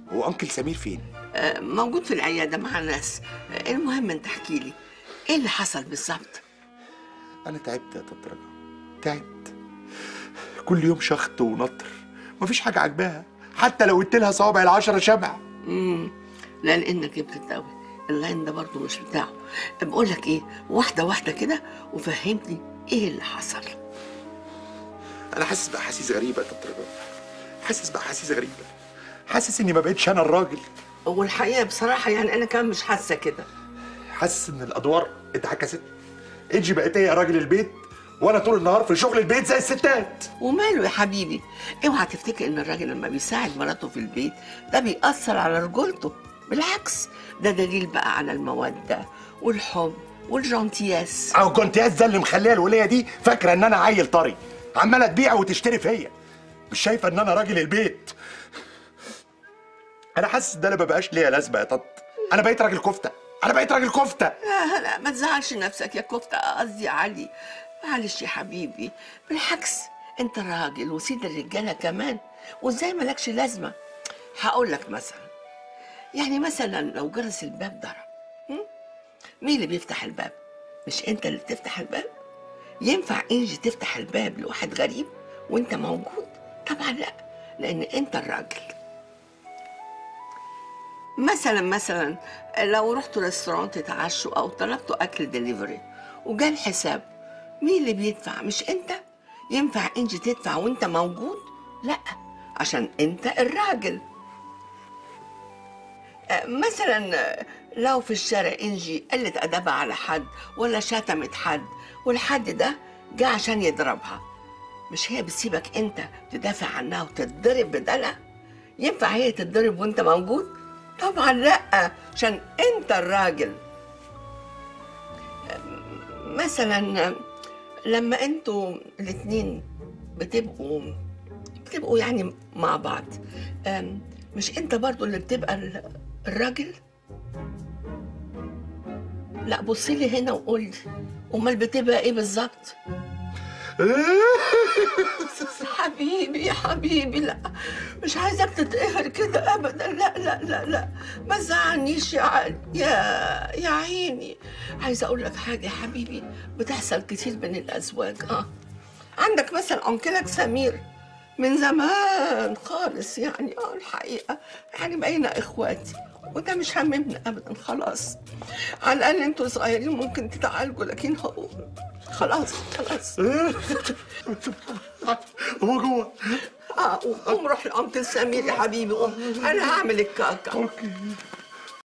هو انكل سمير فين آه، موجود في العياده مع ناس آه، المهم انت احكي لي ايه اللي حصل بالظبط انا تعبت يا طنط رجا تعبت كل يوم شخط ونطر مفيش حاجه عاجباها حتى لو قلت لها صوابع العشرة شمع امم لا لانك جبت قوي اللاين ده برضه مش بتاعه بقول لك ايه واحده واحده كده وفهمني ايه اللي حصل انا حاسس باحاسيس غريبه يا طنط رجا حاسس باحاسيس غريبه حاسس اني ما بقتش انا الراجل والحقيقه بصراحه يعني انا كمان مش حاسه كده حاسس ان الادوار اتعكست انجي بقت هي راجل البيت وانا طول النهار في شغل البيت زي الستات وماله يا حبيبي اوعى تفتكر ان الراجل لما بيساعد مراته في البيت ده بيأثر على رجولته بالعكس ده دليل بقى على المودة والحب والجونتياس او كنت ده اللي مخليه الوليه دي فاكره ان انا عيل طري عماله تبيع وتشتري فيا مش شايفه ان انا راجل البيت انا حاسس ان انا ما بقاش ليا لازمه يا طنط انا بقيت راجل كفته انا بقيت راجل كفته لا لا ما تزعلش نفسك يا كفتة قصدي علي معلش يا حبيبي بالعكس انت راجل وسيد الرجالة كمان وازاي مالكش لازمة هقول لك مثلا يعني مثلا لو جرس الباب ضرب هم؟ مين اللي بيفتح الباب مش انت اللي بتفتح الباب ينفع انجي تفتح الباب لواحد غريب وانت موجود طبعا لا لان انت الراجل مثلا مثلا لو رحتوا ريستوران تتعشوا او طلبتوا اكل دليفري وجا الحساب مين اللي بيدفع مش انت ينفع انجي تدفع وانت موجود لا عشان انت الراجل آه، مثلا آه، لو في الشارع انجي قلت ادبها على حد ولا شتمت حد والحد ده جه عشان يضربها مش هي بتسيبك انت تدافع عنها وتتضرب بدلها ينفع هي تتضرب وانت موجود طبعا لا عشان انت الراجل مثلا لما انتوا الاتنين بتبقوا بتبقوا يعني مع بعض أم، مش انت برضو اللي بتبقى ال- الراجل لا بصي لي هنا وقول لي امال بتبقى ايه بالظبط حبيبي يا حبيبي لا مش عايزك تتقهر كده ابدا لا لا لا لا ما تزعلنيش يا علي يا يا عيني عايزه اقول لك حاجه يا حبيبي بتحصل كتير بين الازواج اه عندك مثلا انكلك سمير من زمان خالص يعني اه الحقيقه يعني بقينا اخواتي وده مش هممنا ابدا خلاص على الاقل انتوا صغيرين ممكن تتعالجوا لكن هو خلاص خلاص هو جوه اه قوم روح لأنكل سمير يا حبيبي قوم انا هعمل الكاكا اوكي